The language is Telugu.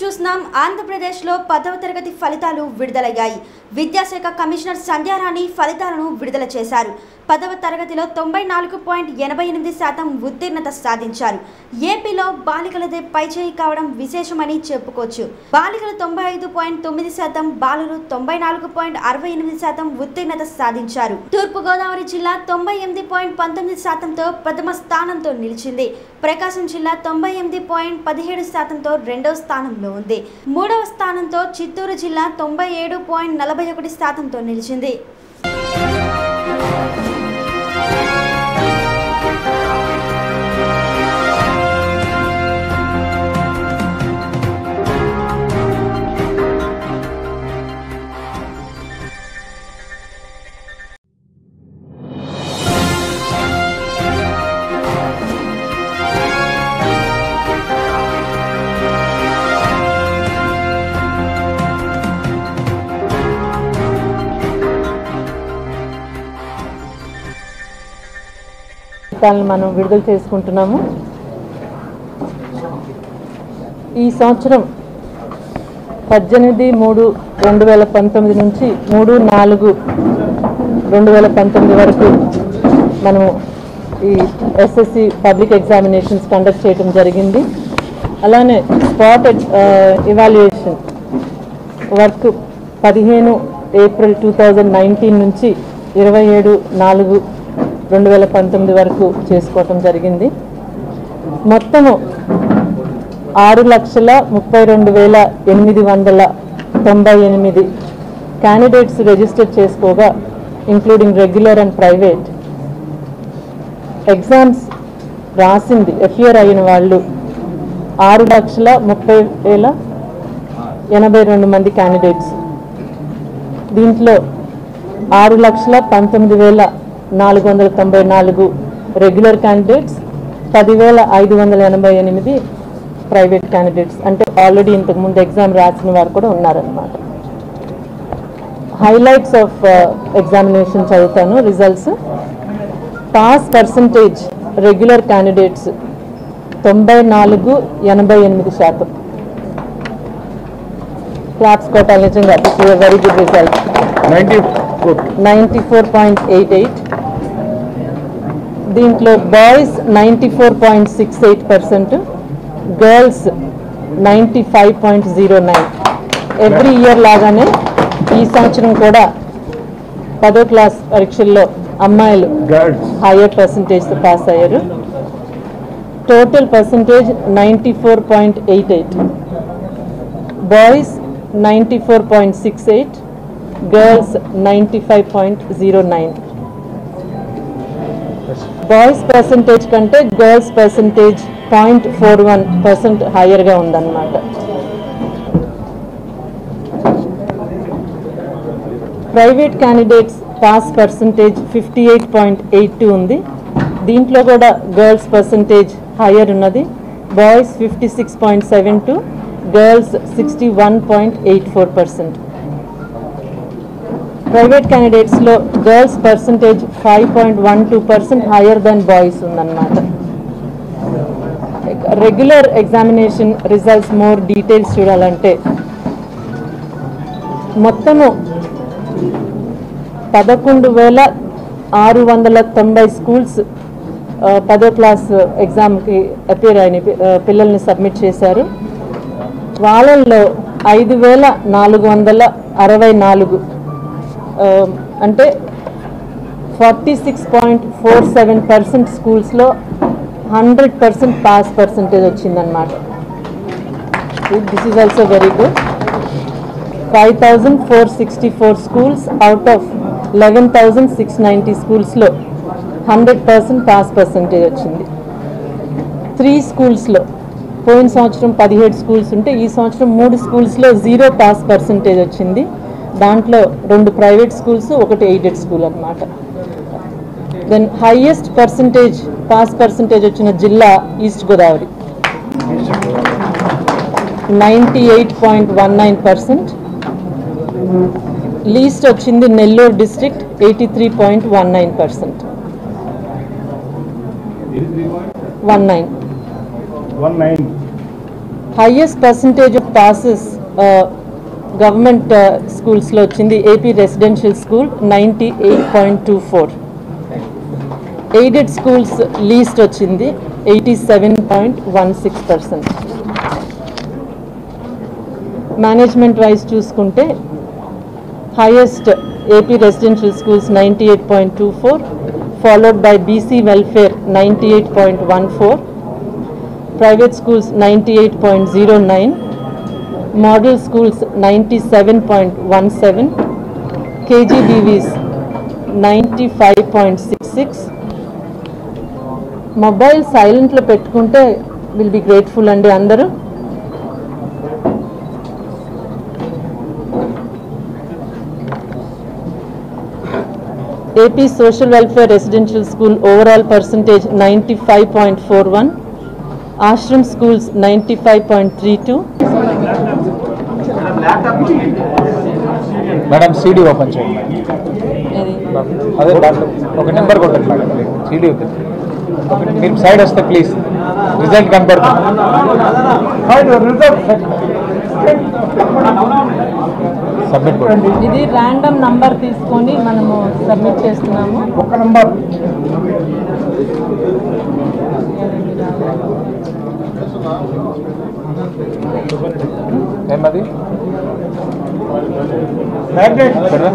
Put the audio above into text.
చూస్తున్నాం ఆంధ్రప్రదేశ్లో పదవ తరగతి ఫలితాలు విడుదలయ్యాయి విద్యాశాఖ కమిషనర్ సంధ్యారాణి ఫలితాలను విడుదల చేశారు పదవ తరగతిలో తొంభై నాలుగు పాయింట్ ఎనభై ఎనిమిది శాతం ఉత్తీర్ణత సాధించారు ఏపీలో బాలికలదే పైచేయి కావడం విశేషమని చెప్పుకోవచ్చు బాలికలు తొంభై ఐదు పాయింట్ తొమ్మిది శాతం బాలురు తొంభై నాలుగు పాయింట్ అరవై ఎనిమిది శాతం ఉత్తీర్ణత సాధించారు తూర్పుగోదావరి జిల్లా తొంభై ఎనిమిది పాయింట్ పంతొమ్మిది శాతంతో ప్రథమ స్థానంతో నిలిచింది ప్రకాశం జిల్లా తొంభై ఎనిమిది పాయింట్ పదిహేడు శాతంతో రెండవ స్థానంలో ఉంది మూడవ స్థానంతో చిత్తూరు జిల్లా తొంభై ఏడు పాయింట్ నలభై ఒకటి శాతంతో నిలిచింది ఫలితాలను మనం విడుదల చేసుకుంటున్నాము ఈ సంవత్సరం పద్దెనిమిది మూడు రెండు వేల పంతొమ్మిది నుంచి మూడు నాలుగు రెండు వేల పంతొమ్మిది వరకు మనము ఈ ఎస్ఎస్సి పబ్లిక్ ఎగ్జామినేషన్స్ కండక్ట్ చేయడం జరిగింది అలానే స్పాట్ ఇవాల్యుయేషన్ వర్క్ పదిహేను ఏప్రిల్ టూ థౌజండ్ నైన్టీన్ నుంచి ఇరవై ఏడు నాలుగు రెండు వేల పంతొమ్మిది వరకు చేసుకోవటం జరిగింది మొత్తము ఆరు లక్షల ముప్పై రెండు వేల ఎనిమిది వందల తొంభై ఎనిమిది క్యాండిడేట్స్ రిజిస్టర్ చేసుకోగా including regular and private exams రాసింది ఎఫియర్ అయిన వాళ్ళు ఆరు లక్షల ముప్పై వేల ఎనభై రెండు మంది క్యాండిడేట్స్ దీంట్లో ఆరు లక్షల పంతొమ్మిది వేల నాలుగు వందల తొంభై నాలుగు రెగ్యులర్ క్యాండిడేట్స్ పదివేల ఐదు వందల ఎనభై ఎనిమిది ప్రైవేట్ క్యాండిడేట్స్ అంటే ఆల్రెడీ ఇంతకుముందు ఎగ్జామ్ రాసిన వారు కూడా ఉన్నారనమాట హైలైట్స్ ఆఫ్ ఎగ్జామినేషన్ చదువుతాను results pass percentage regular candidates తొంభై నాలుగు ఎనభై ఎనిమిది శాతం క్లాప్స్ కొట్టాలి నిజంగా this is very good result ninety four ninety four point eight eight దీంట్లో boys ninety four point six eight percent girls ninety five point zero nine every year లాగానే ఈ సంవత్సరం కూడా పదో క్లాస్ పరీక్షల్లో అమ్మాయిలు గర్ల్స్ హయ్యర్ పర్సంటేజ్తో పాస్ అయ్యారు total percentage ninety four point eight eight boys ninety four point six eight girls ninety five point zero nine boys percentage కంటే girls percentage point four one percent హయ్యర్గా ఉందన్నమాట private candidates pass percentage fifty eight point eight two ఉంది దీంట్లో కూడా గర్ల్స్ పర్సంటేజ్ హయ్యర్ ఉన్నది boys fifty six point seven two girls sixty one point eight four percent private క్యాండిడేట్స్లో girls percentage five point one two percent higher then boys ఉందన్నమాట regular examination results more details చూడాలంటే మొత్తము పదకొండు వేల ఆరు వందల తొంభై స్కూల్స్ ఆ, పదో క్లాస్ ఎగ్జామ్కి అపేర్ అయిన పి- ఆ, పిల్లల్ని సబ్మిట్ చేశారు వాళ్ళల్లో ఐదు వేల నాలుగు వందల అరవై నాలుగు ఆ, అంటే forty six point four seven percent స్కూల్స్లో హండ్రెడ్ పర్సెంట్ పాస్ పర్సెంటేజ్ వచ్చిందనమాట this is also very good five thousand four sixty four schools out of eleven thousand six ninety స్కూల్స్లో హండ్రెడ్ పర్సెంట్ పాస్ పర్సంటేజ్ వచ్చింది త్రీ స్కూల్స్లో పోయిన సంవత్సరం పదిహేడు స్కూల్స్ ఉంటే ఈ సంవత్సరం మూడు స్కూల్స్లో జీరో పాస్ పర్సంటేజ్ వచ్చింది దాంట్లో రెండు ప్రైవేట్ స్కూల్స్ ఒకటి ఎయిడెడ్ స్కూల్ అన్నమాట then highest percentage pass percentage వచ్చిన జిల్లా east Godavari ninety eight point one nine percent least వచ్చింది Nellore district eighty three point one nine percent one nine one nine highest percentage of passes government స్కూల్స్లో వచ్చింది AP residential school ninety eight point two four aided schools least వచ్చింది eighty seven point one six percent management wise చూసుకుంటే highest AP residential schools ninety eight point two four followed by BC welfare ninety eight point one four private schools ninety eight point zero nine model schools ninety seven point one seven KGBVs ninety five point six six mobile సైలెంట్లో పెట్టుకుంటే విల్ బి గ్రేట్ఫుల్ అండి అందరూ AP Social Welfare Residential School overall percentage 95.41, Ashram Schools 95.32, madam CD open చేయండి అదే దాంట్లో ఒక నెంబర్ కొట్టండి మేడం సీడీ ఓపెన్ మీరు సైడ్ వస్తే ప్లీజ్ రిజల్ట్ కనపడుతుంది సబ్మిట్ కొట్టండి ఇది ర్యాండమ్ నంబర్ తీసుకొని మనము సబ్మిట్ చేస్తున్నాము ఒక్క నంబర్ ఏమది పెడదాం.